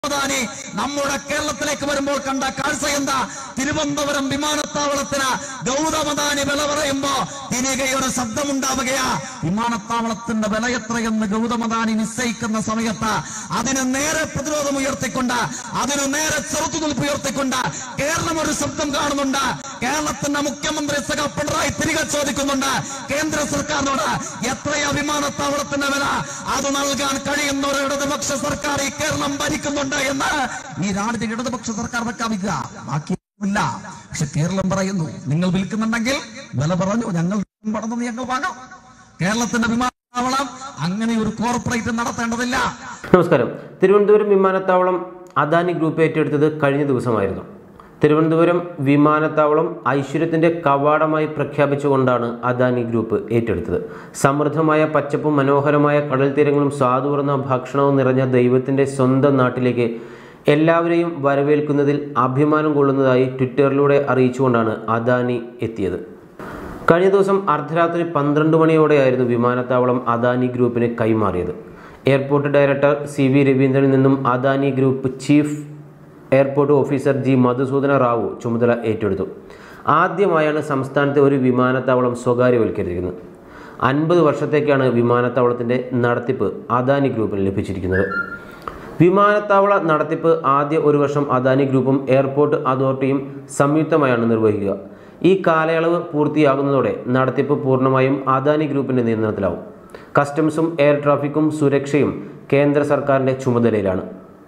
ഗൗതമദാനി നമ്മുടെ കേരളത്തിലേക്ക് വരുമ്പോൾ കണ്ട കാഴ്ച എന്താ തിരുവനന്തപുരം വിമാനത്താവളത്തിന് ഗൗതമദാനി വില പറയുമ്പോ തിരികെയൊരു ശബ്ദമുണ്ടാവുകയാ വിമാനത്താവളത്തിന്റെ വില എത്രയെന്ന് ഗൗതമദാനി നിശ്ചയിക്കുന്ന സമയത്ത് അതിന് നേരെ പ്രതിരോധം ഉയർത്തിക്കൊണ്ട് അതിന് നേരെ ചെറുത്തുനിൽപ്പ് ഉയർത്തിക്കൊണ്ട് കേരളം ഒരു ശബ്ദം കാണുന്നുണ്ട് കേരളത്തിന്റെ മുഖ്യമന്ത്രി സഖ പിണറായി തിരികെ ചോദിക്കുന്നുണ്ട് കേന്ദ്ര സർക്കാരിനോട് എത്രയാ വിമാനത്താവളത്തിന്റെ വില അത് നൽകാൻ കഴിയുന്ന ഒരു ഇടതുപക്ഷ സർക്കാർ ഈ കേരളം ഭരിക്കുന്നുണ്ട് എന്ന് ഈ രാജ്യത്തെ ഇടതുപക്ഷ സർക്കാർ പ്രഖ്യാപിക്കുക ബാക്കിയില്ല പക്ഷെ കേരളം പറയുന്നു നിങ്ങൾ വിൽക്കുന്നുണ്ടെങ്കിൽ വില പറഞ്ഞു ഞങ്ങൾ പടന്നു ഞങ്ങൾ വാങ്ങാം കേരളത്തിന്റെ വിമാനത്താവളം അങ്ങനെ ഒരു കോർപ്പറേറ്റ് നടത്തേണ്ടതില്ല നമസ്കാരം തിരുവനന്തപുരം വിമാനത്താവളം അദാനി ഗ്രൂപ്പ് ഏറ്റെടുത്തത് കഴിഞ്ഞ ദിവസമായിരുന്നു തിരുവനന്തപുരം വിമാനത്താവളം ഐശ്വര്യത്തിൻ്റെ കവാടമായി പ്രഖ്യാപിച്ചുകൊണ്ടാണ് അദാനി ഗ്രൂപ്പ് ഏറ്റെടുത്തത് സമൃദ്ധമായ പച്ചപ്പും മനോഹരമായ കടൽ തീരങ്ങളും സ്വാദൂർന്ന ഭക്ഷണവും നിറഞ്ഞ ദൈവത്തിൻ്റെ സ്വന്തം നാട്ടിലേക്ക് എല്ലാവരെയും വരവേൽക്കുന്നതിൽ അഭിമാനം കൊള്ളുന്നതായി ട്വിറ്ററിലൂടെ അറിയിച്ചുകൊണ്ടാണ് അദാനി എത്തിയത് കഴിഞ്ഞ ദിവസം അർദ്ധരാത്രി പന്ത്രണ്ട് മണിയോടെയായിരുന്നു വിമാനത്താവളം അദാനി ഗ്രൂപ്പിന് കൈമാറിയത് എയർപോർട്ട് ഡയറക്ടർ സി വി രവീന്ദ്രനിൽ നിന്നും Adani group chief airport officer G Madhusudana Rao ചുമതല ഏറ്റെടുത്തു ആദ്യമായാണ് സംസ്ഥാനത്തെ ഒരു വിമാനത്താവളം സ്വകാര്യവൽക്കരിക്കുന്നത് അൻപത് വർഷത്തേക്കാണ് വിമാനത്താവളത്തിൻ്റെ നടത്തിപ്പ് അദാനി ഗ്രൂപ്പിന് ലഭിച്ചിരിക്കുന്നത് വിമാനത്താവള നടത്തിപ്പ് ആദ്യ ഒരു വർഷം അദാനി ഗ്രൂപ്പും എയർപോർട്ട് അതോറിറ്റിയും സംയുക്തമായാണ് നിർവഹിക്കുക ഈ കാലയളവ് പൂർത്തിയാകുന്നതോടെ നടത്തിപ്പ് പൂർണ്ണമായും അദാനി ഗ്രൂപ്പിന്റെ നിയന്ത്രണത്തിലാവും കസ്റ്റംസും എയർ ട്രാഫിക്കും സുരക്ഷയും കേന്ദ്ര സർക്കാരിന്റെ ചുമതലയിലാണ്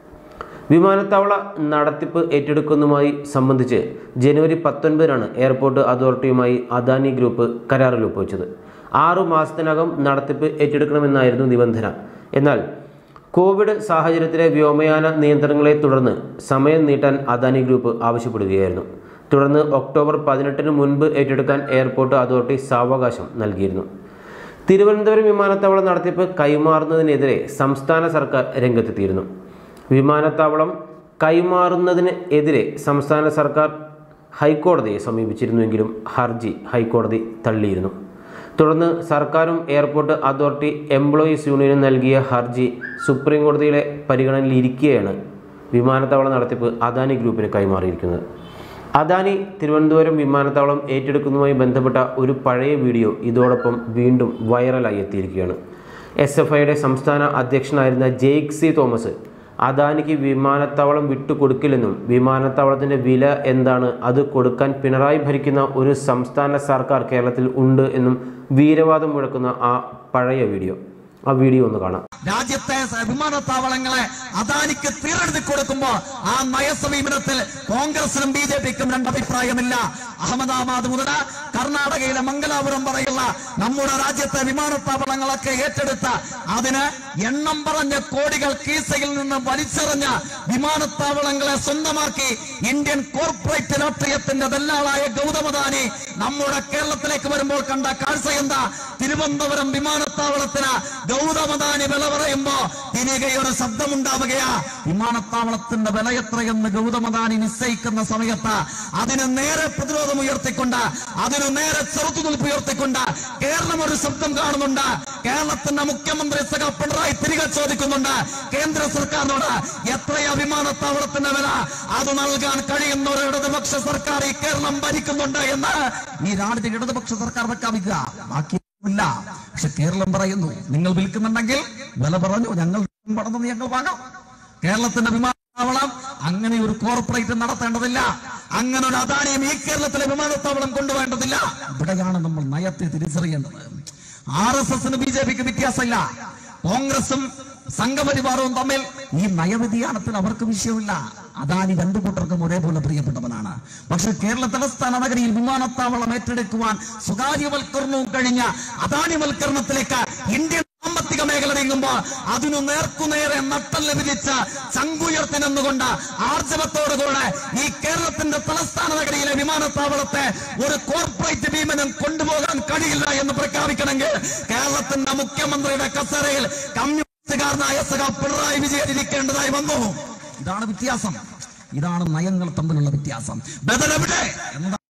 വിമാനത്താവള നടത്തിപ്പ് ഏറ്റെടുക്കുന്നതുമായി സംബന്ധിച്ച് ജനുവരി പത്തൊൻപതിനാണ് എയർപോർട്ട് അതോറിറ്റിയുമായി അദാനി ഗ്രൂപ്പ് കരാറിൽ ഒപ്പുവെച്ചത് ആറു മാസത്തിനകം നടത്തിപ്പ് ഏറ്റെടുക്കണമെന്നായിരുന്നു നിബന്ധന എന്നാൽ കോവിഡ് സാഹചര്യത്തിലെ വ്യോമയാന നിയന്ത്രണങ്ങളെ തുടർന്ന് സമയം നീട്ടാൻ അദാനി ഗ്രൂപ്പ് ആവശ്യപ്പെടുകയായിരുന്നു തുടർന്ന് ഒക്ടോബർ പതിനെട്ടിന് മുൻപ് ഏറ്റെടുക്കാൻ എയർപോർട്ട് അതോറിറ്റി സാവകാശം നൽകിയിരുന്നു തിരുവനന്തപുരം വിമാനത്താവളം നടത്തിപ്പ് കൈമാറുന്നതിനെതിരെ സംസ്ഥാന സർക്കാർ രംഗത്തെത്തിയിരുന്നു വിമാനത്താവളം കൈമാറുന്നതിന് എതിരെ സംസ്ഥാന സർക്കാർ ഹൈക്കോടതിയെ സമീപിച്ചിരുന്നുവെങ്കിലും ഹർജി ഹൈക്കോടതി തള്ളിയിരുന്നു തുടർന്ന് സർക്കാരും എയർപോർട്ട് അതോറിറ്റി എംപ്ലോയീസ് യൂണിയനും നൽകിയ ഹർജി സുപ്രീം കോടതിയുടെ പരിഗണനയിലിരിക്കെയാണ് വിമാനത്താവള നടത്തിപ്പ് അദാനി ഗ്രൂപ്പിന് കൈമാറിയിരിക്കുന്നത് അദാനി തിരുവനന്തപുരം വിമാനത്താവളം ഏറ്റെടുക്കുന്നതുമായി ബന്ധപ്പെട്ട ഒരു പഴയ വീഡിയോ ഇതോടൊപ്പം വീണ്ടും വൈറലായി എത്തിയിരിക്കുകയാണ് എസ് എഫ് ഐയുടെ സംസ്ഥാന അധ്യക്ഷനായിരുന്ന ജെയ്ക് സി തോമസ് അദാനിക്ക് വിമാനത്താവളം വിട്ടുകൊടുക്കില്ലെന്നും വിമാനത്താവളത്തിൻ്റെ വില എന്താണ് അത് കൊടുക്കാൻ പിണറായി ഭരിക്കുന്ന ഒരു സംസ്ഥാന സർക്കാർ കേരളത്തിൽ ഉണ്ട് എന്നും വീരവാദം മുഴക്കുന്ന ആ പഴയ വീഡിയോ ആ വീഡിയോ ഒന്ന് കാണാം രാജ്യത്തെ സ- വിമാനത്താവളങ്ങളെ അദാനിക്ക് തീരെഴുതി കൊടുക്കുമ്പോ ആ നയസമീപനത്തിൽ കോൺഗ്രസിനും ബി ജെ പിക്കും രണ്ടഭിപ്രായമില്ല അഹമ്മദാബാദ് മുതൽ കർണാടകയിലെ മംഗലാപുരം വരെയുള്ള നമ്മുടെ രാജ്യത്തെ വിമാനത്താവളങ്ങളൊക്കെ ഏറ്റെടുത്ത അതിന് എണ്ണം പറഞ്ഞ കോടികൾ കീസയിൽ നിന്ന് വലിച്ചെറിഞ്ഞ വിമാനത്താവളങ്ങളെ സ്വന്തമാക്കി ഇന്ത്യൻ കോർപ്പറേറ്റ് രാഷ്ട്രീയത്തിന്റെ ദല്ലാളായ ഗൗതമദാനി നമ്മുടെ കേരളത്തിലേക്ക് വരുമ്പോൾ കണ്ട കാഴ്ച എന്താ തിരുവനന്തപുരം വിമാനത്താവളത്തിന് ഗൗതമദാനി വില പറയുമ്പോ തിരികെയൊരു ശബ്ദമുണ്ടാവുകയാ വിമാനത്താവളത്തിന്റെ വില എത്രയെന്ന് ഗൗതമദാനി നിശ്ചയിക്കുന്ന സമയത്ത് അതിന് നേരെ പ്രതിരോധം ഉയർത്തിക്കൊണ്ട് അതിന് നേരെ ചെറുത്തുനിൽപ്പ് ഉയർത്തിക്കൊണ്ട് കേരളം ഒരു ശബ്ദം കാണുന്നുണ്ട് കേരളത്തിന്റെ മുഖ്യമന്ത്രി സഖ പിണറായി തിരികെ ചോദിക്കുന്നുണ്ട് കേന്ദ്ര സർക്കാരിനോട് എത്രയാ വിമാനത്താവളത്തിന്റെ വില അത് നൽകാൻ കഴിയുന്ന ഒരു ഇടതുപക്ഷ സർക്കാർ ഈ കേരളം ഭരിക്കുന്നുണ്ട് എന്ന് ഈ രാജ്യത്തെ ഇടതുപക്ഷ സർക്കാർ പ്രഖ്യാപിക്കുക ബാക്കിയില്ല പക്ഷെ കേരളം പറയുന്നു നിങ്ങൾ വിൽക്കുന്നുണ്ടെങ്കിൽ വില പറഞ്ഞു ഞങ്ങൾ പടന്നു ഞങ്ങൾ വാങ്ങാം കേരളത്തിന്റെ വിമാനത്താവളം അങ്ങനെ ഒരു കോർപ്പറേറ്റ് നടത്തേണ്ടതില്ല അങ്ങനെ ഒരു അദാനിയും ഈ കേരളത്തിലെ വിമാനത്താവളം കൊണ്ടുവേണ്ടതില്ല ഇവിടെയാണ് നമ്മൾ നയത്തെ തിരിച്ചറിയേണ്ടത് ആർ എസ് എസിന് ബി ജെ പിക്ക് വ്യത്യാസമില്ല കോൺഗ്രസും സംഘപരിവാരവും തമ്മിൽ ഈ നയവ്യതിയാനത്തിൽ അവർക്ക് വിഷയമില്ല അദാനി രണ്ടു കൂട്ടർക്കും ഒരേപോലെ പ്രിയപ്പെട്ടവനാണ് പക്ഷെ കേരള തലസ്ഥാന നഗരിയിൽ വിമാനത്താവളം ഏറ്റെടുക്കുവാൻ സ്വകാര്യവൽക്കരണവും കഴിഞ്ഞ അദാനിവൽക്കരണത്തിലേക്ക് ഇന്ത്യൻ സാമ്പത്തിക മേഖല നീങ്ങുമ്പോൾ അതിനു നേർക്കുനേരെ നട്ടല് വിധിച്ച് ചങ്കുയർത്തി നിന്നുകൊണ്ട് ആർജവത്തോടുകൂടെ ഈ കേരളത്തിന്റെ തലസ്ഥാന നഗരിയിലെ വിമാനത്താവളത്തെ ഒരു കോർപ്പറേറ്റ് ഭീമനും കൊണ്ടുപോകാൻ കഴിയില്ല എന്ന് പ്രഖ്യാപിക്കണമെങ്കിൽ കേരളത്തിന്റെ മുഖ്യമന്ത്രിയുടെ കസേരയിൽ കമ്മ്യൂണിസ്റ്റുകാരനായ സഖ പിണറായി വിജയൻ ഇരിക്കേണ്ടതായി വന്നു ഇതാണ് വ്യത്യാസം ഇതാണ് നയങ്ങൾ തമ്മിലുള്ള വ്യത്യാസം ബദലെവിടെ എന്താ